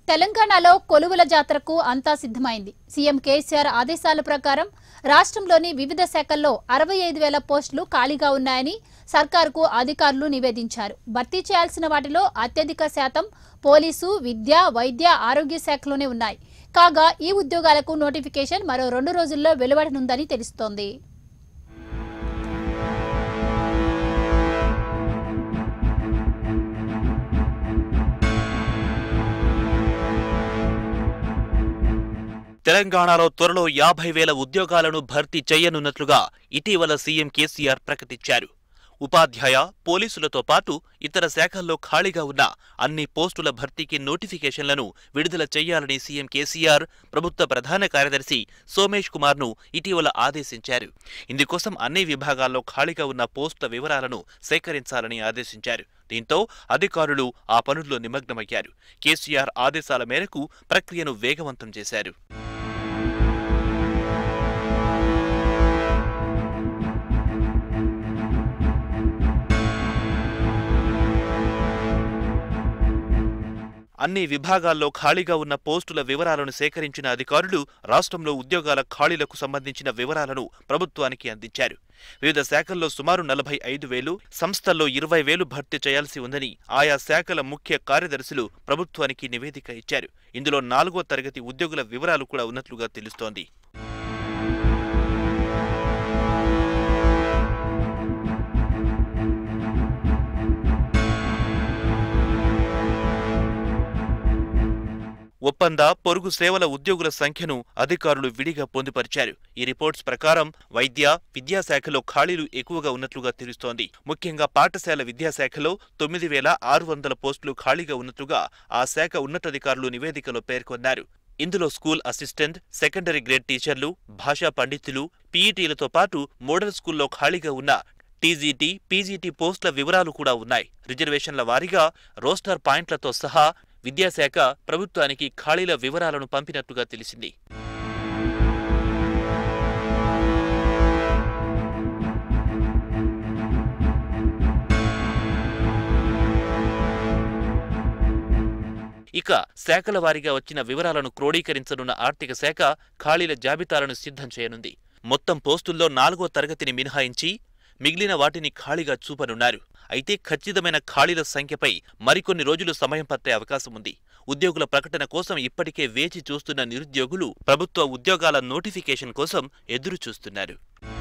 తెలంగాణలో కొలువుల జాతరకు అంతా సిద్ధమైంది సీఎం కేసీఆర్ ఆదేశాల ప్రకారం రాష్ట్రంలోని వివిధ శాఖల్లో అరవై ఐదు వేల పోస్టులు ఖాళీగా ఉన్నాయని సర్కారుకు అధికారులు నివేదించారు భర్తీ చేయాల్సిన వాటిలో అత్యధిక శాతం పోలీసు విద్య వైద్య ఆరోగ్య శాఖలోనే ఉన్నాయి కాగా ఈ ఉద్యోగాలకు నోటిఫికేషన్ మరో రెండు రోజుల్లో వెలువడనుందని తెలుస్తోంది తెలంగాణలో త్వరలో యాభై వేల ఉద్యోగాలను భర్తీ చేయనున్నట్లుగా ఇటీవల సీఎం కేసీఆర్ ప్రకటించారు ఉపాధ్యాయ పోలీసులతో పాటు ఇతర శాఖల్లో ఖాళీగా ఉన్న అన్ని పోస్టుల భర్తీకి నోటిఫికేషన్లను విడుదల చేయాలని సీఎం కేసీఆర్ ప్రభుత్వ ప్రధాన కార్యదర్శి సోమేష్ కుమార్ను ఇటీవల ఆదేశించారు ఇందుకోసం అన్ని విభాగాల్లో ఖాళీగా ఉన్న పోస్టుల వివరాలను సేకరించాలని ఆదేశించారు దీంతో అధికారులు ఆ పనుల్లో నిమగ్నమయ్యారు కేసీఆర్ ఆదేశాల మేరకు ప్రక్రియను వేగవంతం చేశారు అన్ని విభాగాల్లో ఖాళీగా ఉన్న పోస్టుల వివరాలను సేకరించిన అధికారులు రాష్ట్రంలో ఉద్యోగాల ఖాళీలకు సంబంధించిన వివరాలను ప్రభుత్వానికి అందించారు వివిధ శాఖల్లో సుమారు నలభై ఐదు వేలు సంస్థల్లో ఇరవై వేలు భర్తీ చేయాల్సి ఉందని ఆయా శాఖల ముఖ్య కార్యదర్శులు ప్రభుత్వానికి నివేదిక ఇచ్చారు ఇందులో నాలుగో తరగతి ఉద్యోగుల వివరాలు కూడా ఉన్నట్లుగా తెలుస్తోంది ఒప్పంద పొరుగు సేవల ఉద్యోగుల సంఖ్యను అధికారులు విడిగా పొందుపరిచారు ఈ రిపోర్ట్స్ ప్రకారం వైద్య విద్యాశాఖలో ఖాళీలు ఎక్కువగా ఉన్నట్లుగా తెలుస్తోంది ముఖ్యంగా పాఠశాల విద్యాశాఖలో తొమ్మిది వేల ఆరు వందల పోస్టులు ఖాళీగా ఉన్నట్లుగా ఆ శాఖ ఉన్నతాధికారులు నివేదికలో పేర్కొన్నారు ఇందులో స్కూల్ అసిస్టెంట్ సెకండరీ గ్రేడ్ టీచర్లు భాషా పండితులు పీఈటీలతో పాటు మోడల్ స్కూల్లో ఖాళీగా ఉన్న టీజీటీ పీజీటీ పోస్టుల వివరాలు కూడా ఉన్నాయి రిజర్వేషన్ల వారీగా రోస్టర్ పాయింట్లతో సహా విద్యాశాఖ ప్రభుత్వానికి ఖాళీల వివరాలను పంపినట్టుగా తెలిసింది ఇక శాఖల వారీగా వచ్చిన వివరాలను క్రోడీకరించనున్న ఆర్థిక శాఖ ఖాళీల జాబితాలను సిద్ధం చేయనుంది మొత్తం పోస్టుల్లో నాలుగో తరగతిని మినహాయించి మిగిలిన వాటిని ఖాళీగా చూపనున్నారు అయితే ఖచ్చితమైన ఖాళీల సంఖ్యపై మరికొన్ని రోజులు సమయం పట్టే అవకాశం ఉంది ఉద్యోగుల ప్రకటన కోసం ఇప్పటికే వేచి చూస్తున్న నిరుద్యోగులు ప్రభుత్వ ఉద్యోగాల నోటిఫికేషన్ కోసం ఎదురు చూస్తున్నారు